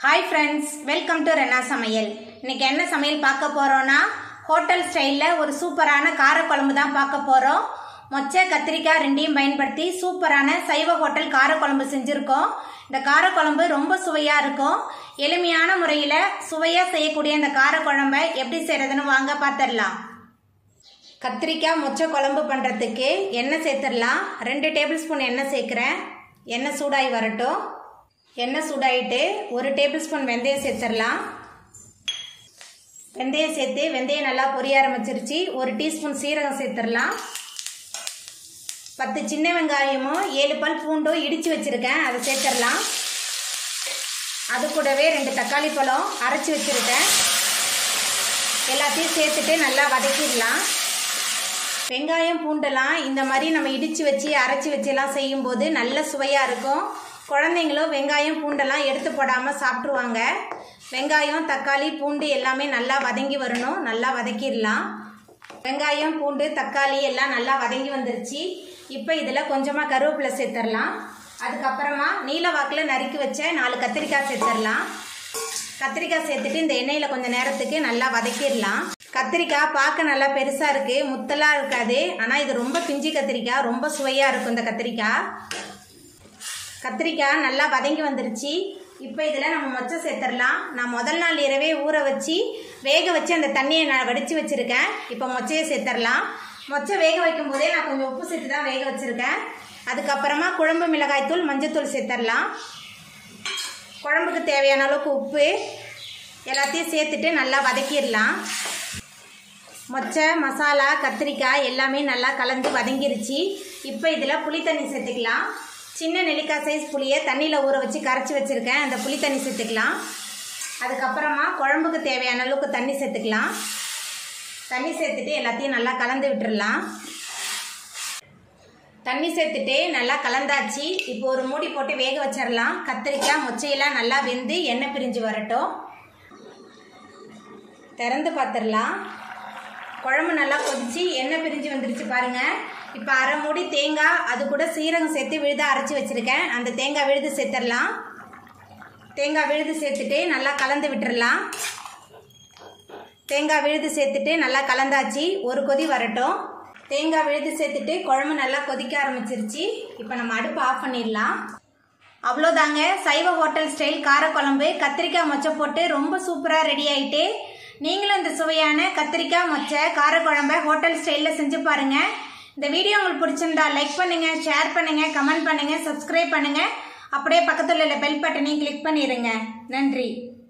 hi friends welcome to Rena சமையல் இன்னைக்கு என்ன சமையல் பார்க்க போறோம்னா ஹோட்டல் ஸ்டைலில் ஒரு சூப்பரான காரக்குழம்பு தான் பார்க்க போகிறோம் மொச்சை கத்திரிக்காய் ரெண்டையும் பயன்படுத்தி சூப்பரான சைவ ஹோட்டல் காரக்குழம்பு செஞ்சுருக்கோம் இந்த காரக்குழம்பு ரொம்ப சுவையாக இருக்கும் எளிமையான முறையில் சுவையாக செய்யக்கூடிய இந்த காரக்குழம்பை எப்படி செய்கிறதுன்னு வாங்க பார்த்துடலாம் கத்திரிக்காய் மொச்சை குழம்பு பண்ணுறதுக்கு எண்ணெய் சேர்த்துடலாம் ரெண்டு டேபிள் ஸ்பூன் எண்ணெய் சேர்க்குறேன் எண்ணெய் சூடாகி வரட்டும் எண்ணெய் சூடாயிட்டு ஒரு டேபிள் ஸ்பூன் வெந்தயம் சேர்த்துடலாம் வெந்தயம் சேர்த்து வெந்தயம் நல்லா பொரிய ஆரம்பிச்சிருச்சு ஒரு டீஸ்பூன் சீரகம் சேர்த்துடலாம் பத்து சின்ன வெங்காயமும் ஏழு பல் பூண்டும் இடித்து வச்சுருக்கேன் அதை சேர்த்துடலாம் அது கூடவே ரெண்டு தக்காளி பழம் அரைச்சி வச்சுருக்கேன் எல்லாத்தையும் சேர்த்துட்டு நல்லா வதக்கிடலாம் வெங்காயம் பூண்டெல்லாம் இந்த மாதிரி நம்ம இடித்து வச்சு அரைச்சி வச்செல்லாம் செய்யும்போது நல்ல சுவையாக இருக்கும் குழந்தைங்களும் வெங்காயம் பூண்டெல்லாம் எடுத்து போடாமல் சாப்பிட்ருவாங்க வெங்காயம் தக்காளி பூண்டு எல்லாமே நல்லா வதங்கி வரணும் நல்லா வதக்கிடலாம் வெங்காயம் பூண்டு தக்காளி எல்லாம் நல்லா வதங்கி வந்துருச்சு இப்போ இதில் கொஞ்சமாக கருவேப்பிலை சேர்த்துடலாம் அதுக்கப்புறமா நீல வாக்கில் நறுக்கி வச்ச நாலு கத்திரிக்காய் சேர்த்துடலாம் கத்திரிக்காய் சேர்த்துட்டு இந்த எண்ணெயில் கொஞ்சம் நேரத்துக்கு நல்லா வதக்கிடலாம் கத்திரிக்காய் பார்க்க நல்லா பெருசாக இருக்குது முத்தலாக இருக்காது ஆனால் இது ரொம்ப பிஞ்சி கத்திரிக்காய் ரொம்ப சுவையாக இருக்கும் இந்த கத்திரிக்காய் கத்திரிக்காய் நல்லா வதங்கி வந்துருச்சு இப்போ இதில் நம்ம மொச்சை சேர்த்துடலாம் நான் முதல் நாள் இரவே ஊற வச்சு வேக வச்சு அந்த தண்ணியை நான் வடித்து வச்சுருக்கேன் இப்போ மொச்சையை சேர்த்துடலாம் மொச்சை வேக வைக்கும் போதே நான் கொஞ்சம் உப்பு சேர்த்து தான் வேக வச்சுருக்கேன் அதுக்கப்புறமா குழம்பு மிளகாய்த்தூள் மஞ்சத்தூள் சேர்த்துடலாம் குழம்புக்கு தேவையான அளவுக்கு உப்பு எல்லாத்தையும் சேர்த்துட்டு நல்லா வதக்கிடலாம் மொச்சை மசாலா கத்திரிக்காய் எல்லாமே நல்லா கலந்து வதங்கிருச்சு இப்போ இதில் புளி தண்ணி சேர்த்துக்கலாம் சின்ன நெல்லிக்காய் சைஸ் புளியை தண்ணியில் ஊற வச்சு கரைச்சி வச்சுருக்கேன் அந்த புளி தண்ணி சேர்த்துக்கலாம் அதுக்கப்புறமா குழம்புக்கு தேவையான அளவுக்கு தண்ணி சேர்த்துக்கலாம் தண்ணி சேர்த்துட்டு எல்லாத்தையும் நல்லா கலந்து விட்டுடலாம் தண்ணி சேர்த்துட்டு நல்லா கலந்தாச்சு இப்போ ஒரு மூடி போட்டு வேக வச்சிடலாம் கத்திரிக்காய் மொச்சையெல்லாம் நல்லா வெந்து எண்ணெய் பிரிஞ்சு வரட்டும் திறந்து பார்த்துடலாம் குழம்பு நல்லா கொதிச்சு எண்ணெய் பிரிஞ்சு வந்துருச்சு பாருங்க இப்போ அரை மூடி தேங்காய் அது கூட சீரகம் சேர்த்து விழுத அரைச்சி வச்சுருக்கேன் அந்த தேங்காய் விழுது சேர்த்துடலாம் தேங்காய் விழுது சேர்த்துட்டு நல்லா கலந்து விட்டுறலாம் தேங்காய் விழுது சேர்த்துட்டு நல்லா கலந்தாச்சு ஒரு கொதி வரட்டும் தேங்காய் விழுது சேர்த்துட்டு குழம்பு நல்லா கொதிக்க ஆரம்பிச்சிருச்சு இப்போ நம்ம அடுப்பு ஆஃப் பண்ணிடலாம் அவ்வளோதாங்க சைவ ஹோட்டல் ஸ்டைல் காரக்குழம்பு கத்திரிக்காய் மொச்சை போட்டு ரொம்ப சூப்பராக ரெடி ஆயிட்டு நீங்களும் இந்த சுவையான கத்திரிக்காய் மொச்சை காரக்குழம்பை ஹோட்டல் ஸ்டைலில் செஞ்சு பாருங்க இந்த வீடியோ உங்களுக்கு பிடிச்சிருந்தா லைக் பண்ணுங்க ஷேர் பண்ணுங்க கமெண்ட் பண்ணுங்க சப்ஸ்கிரைப் பண்ணுங்க அப்படியே பக்கத்தில் உள்ள பெல் பட்டனையும் கிளிக் பண்ணிடுங்க நன்றி